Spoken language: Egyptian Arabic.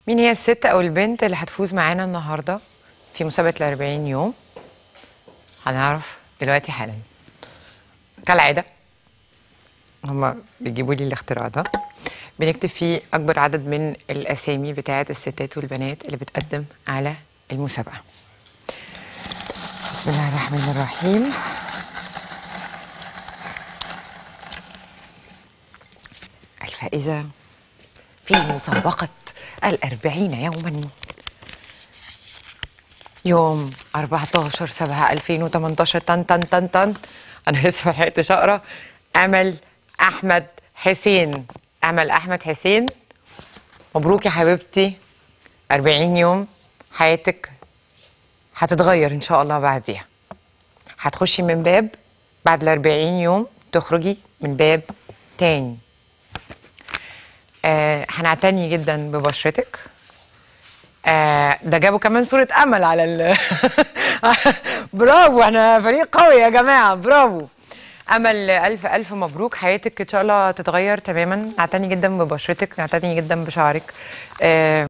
مين هي الست او البنت اللي هتفوز معانا النهارده في مسابقه ال 40 يوم هنعرف دلوقتي حالا كالعاده هما بيجيبوا لي الاختراع ده بنكتب فيه اكبر عدد من الاسامي بتاعه الستات والبنات اللي بتقدم على المسابقه بسم الله الرحمن الرحيم الفائزة في مسابقة الأربعين يوما يوم 14 7 2018 طن طن طن طن أنا لسه ما لحقتش أقرأ أمل أحمد حسين أمل أحمد حسين مبروك يا حبيبتي 40 يوم حياتك هتتغير إن شاء الله بعديها هتخشي من باب بعد ال 40 يوم تخرجي من باب تاني آه هنعتني جدا ببشرتك آه ده جابوا كمان صورة أمل على ال برافو احنا فريق قوي يا جماعة برافو أمل ألف ألف مبروك حياتك إن شاء الله تتغير تماما نعتني جدا ببشرتك نعتني جدا بشعرك آه